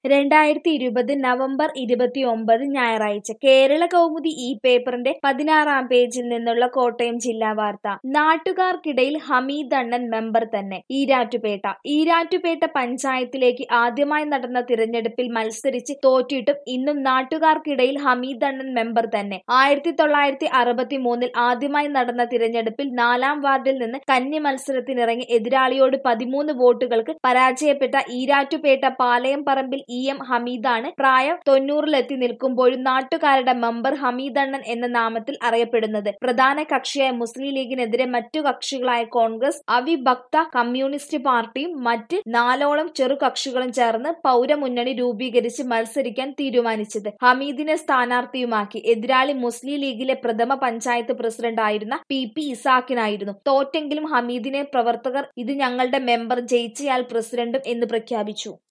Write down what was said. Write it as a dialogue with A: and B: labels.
A: രണ്ടായിരത്തി ഇരുപത് നവംബർ ഇരുപത്തിയൊമ്പത് ഞായറാഴ്ച കേരള കൗമുദി ഈ പേപ്പറിന്റെ പതിനാറാം പേജിൽ നിന്നുള്ള കോട്ടയം ജില്ലാ വാർത്ത നാട്ടുകാർക്കിടയിൽ ഹമീദ് അണ്ണൻ മെമ്പർ തന്നെ ഈരാറ്റുപേട്ട ഈരാറ്റുപേട്ട പഞ്ചായത്തിലേക്ക് ആദ്യമായി നടന്ന തിരഞ്ഞെടുപ്പിൽ മത്സരിച്ച് തോറ്റിട്ടും ഇന്നും നാട്ടുകാർക്കിടയിൽ ഹമീദ് അണ്ണൻ മെമ്പർ തന്നെ ആയിരത്തി തൊള്ളായിരത്തി അറുപത്തി മൂന്നിൽ ആദ്യമായി നടന്ന തിരഞ്ഞെടുപ്പിൽ നാലാം വാർഡിൽ നിന്ന് കന്നി മത്സരത്തിനിറങ്ങി എതിരാളിയോട് പതിമൂന്ന് വോട്ടുകൾക്ക് പരാജയപ്പെട്ട ഈരാറ്റുപേട്ട പാലയം പറമ്പിൽ ഇ എം ഹമീദാണ് പ്രായം തൊണ്ണൂറിലെത്തി നിൽക്കുമ്പോഴും നാട്ടുകാരുടെ മെമ്പർ ഹമീദണ്ണൻ എന്ന നാമത്തിൽ അറിയപ്പെടുന്നത് പ്രധാന കക്ഷിയായ മുസ്ലിം ലീഗിനെതിരെ മറ്റു കക്ഷികളായ കോൺഗ്രസ് അവിഭക്ത കമ്മ്യൂണിസ്റ്റ് പാർട്ടിയും മറ്റ് നാലോളം ചെറു കക്ഷികളും ചേർന്ന് പൗരമുന്നണി രൂപീകരിച്ച് മത്സരിക്കാൻ തീരുമാനിച്ചത് ഹമീദിനെ സ്ഥാനാർത്ഥിയുമാക്കി എതിരാളി മുസ്ലിം ലീഗിലെ പ്രഥമ പഞ്ചായത്ത് പ്രസിഡന്റ് ആയിരുന്ന പി പി ഇസാഖിനായിരുന്നു തോറ്റെങ്കിലും ഹമീദിനെ പ്രവർത്തകർ ഇത് ഞങ്ങളുടെ മെമ്പർ ജയിച്ചയാൾ പ്രസിഡന്റും എന്ന് പ്രഖ്യാപിച്ചു